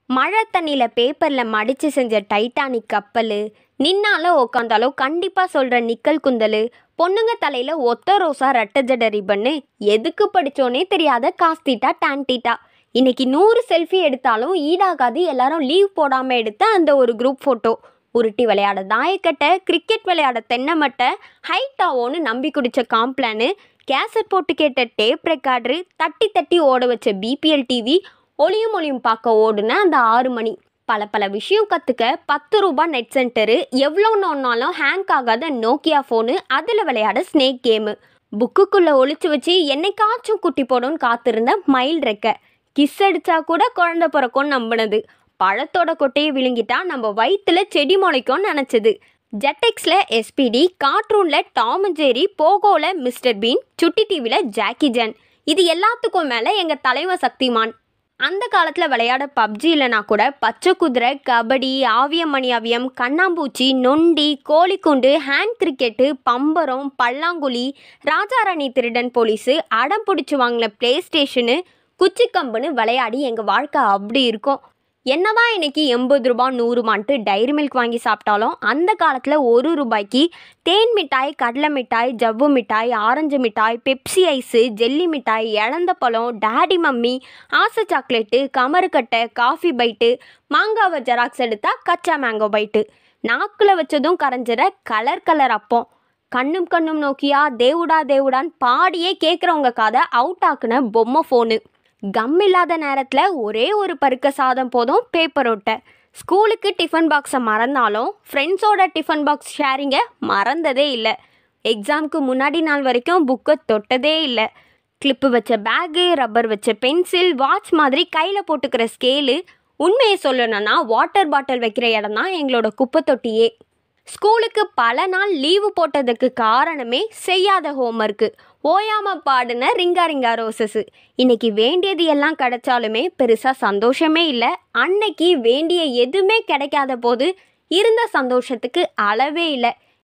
மழை தண்ணியில் பேப்பரில் மடித்து செஞ்ச டைட்டானிக் கப்பல் நின்னாலும் உக்காந்தாலும் கண்டிப்பாக சொல்கிற நிக்கல் குந்தல் பொண்ணுங்க தலையில் ஒத்த ரோசா ரெட்ட ஜட ரிப்பன்னு எதுக்கு படித்தோன்னே தெரியாத காஸ்தீட்டா டான்டீட்டா இன்னைக்கு நூறு செல்ஃபி எடுத்தாலும் ஈடாகாது எல்லாரும் லீவ் போடாமல் எடுத்த அந்த ஒரு குரூப் ஃபோட்டோ உருட்டி விளையாட தாயக்கட்டை கிரிக்கெட் விளையாட தென்னமட்டை ஹைட் ஆவோன்னு நம்பி குடிச்ச காம்ப்ளானு கேசட் போட்டு கேட்ட டேப் ரெக்கார்டரு தட்டி தட்டி ஓட வச்ச பிபிஎல் டிவி ஒளியும் ஒளியும் பார்க்க ஓடுன அந்த ஆறு மணி பல பல விஷயம் கற்றுக்க பத்து ரூபாய் நெட் சென்டரு எவ்வளோ நோன்னாலும் ஹேங் ஆகாத நோக்கியா ஃபோனு அதில் விளையாட ஸ்னேக் கேமு புக்குக்குள்ளே ஒளிச்சு வச்சு என்னைக்காச்சும் குட்டி போடும்னு காத்திருந்த மயில் ரெக்க கிஸ் அடிச்சா கூட குழந்தை பிறக்கும்னு நம்பினது பழத்தோட கொட்டையை விழுங்கிட்டா நம்ம வயிற்றுல செடி முளைக்கும்னு நினச்சது ஜெட்டெக்ஸில் எஸ்பிடி கார்ட்டூனில் டாம் அண்ட் ஜெரி போகோவில் மிஸ்டர் பீன் சுட்டி டிவியில் ஜாக்கி ஜான் இது எல்லாத்துக்கும் மேலே எங்கள் தலைவர் சக்திமான் அந்த காலத்தில் விளையாட பப்ஜி இல்லைனா கூட பச்சை குதிரை கபடி ஆவியம் மணி அவியம் கண்ணாம்பூச்சி நொண்டி கோழிக்குண்டு ஹேண்ட் கிரிக்கெட்டு பம்பரம் பல்லாங்குழி ராஜாராணி திருடன் போலீஸு அடம் பிடிச்சி வாங்கின ப்ளே ஸ்டேஷனு குச்சிக்கம்புன்னு விளையாடி எங்கள் வாழ்க்கை அப்படி இருக்கும் என்னதான் இன்னைக்கு எண்பது ரூபா நூறுமான்ட்டு டைரி மில்க் வாங்கி சாப்பிட்டாலும் அந்த காலத்தில் ஒரு ரூபாய்க்கு தேன் மிட்டாய் கடலை மிட்டாய் ஜவ்வு மிட்டாய் ஆரஞ்சு மிட்டாய் பெப்சி ஐஸு ஜெல்லி மிட்டாய் இழந்த பழம் டாடி மம்மி ஆசை சாக்லேட்டு கமருக்கட்டை காஃபி பைட்டு மாங்காவை ஜெராக்ஸ் எடுத்தா கச்சா மேங்கோ பைட்டு நாக்கில் வச்சதும் கரைஞ்சிட கலர் கலர் அப்பம் கண்ணும் கண்ணும் நோக்கியா தேவுடா தேவுடான்னு பாடியே கேட்குறவங்க காதை அவுட் ஆக்குன பொம்மை ஃபோனு கம் இல்லாத நேரத்தில் ஒரே ஒரு பருக்க சாதம் போதும் பேப்பர் ஒட்ட ஸ்கூலுக்கு டிஃபன் பாக்ஸை மறந்தாலும் ஃப்ரெண்ட்ஸோட டிஃபன் பாக்ஸ் ஷேரிங்கை மறந்ததே இல்லை எக்ஸாமுக்கு முன்னாடி நாள் வரைக்கும் புக்கை தொட்டதே இல்லை கிளிப்பு வச்ச பேகு ரப்பர் வச்ச பென்சில் வாட்ச் மாதிரி கையில் போட்டுக்கிற ஸ்கேலு உண்மையை சொல்லணும்னா வாட்டர் பாட்டில் வைக்கிற இடம் தான் எங்களோட குப்பை தொட்டியே ஸ்கூலுக்கு பல நாள் லீவு போட்டதுக்கு காரணமே செய்யாத ஹோம்ஒர்க்கு ஓயாம பாடின ரிங்கா ரிங்கா ரோசஸ் இன்னைக்கு வேண்டியது எல்லாம் கிடைச்சாலுமே பெருசாக சந்தோஷமே இல்லை அன்னைக்கு வேண்டிய எதுவுமே கிடைக்காத போது இருந்த சந்தோஷத்துக்கு அளவே இல்லை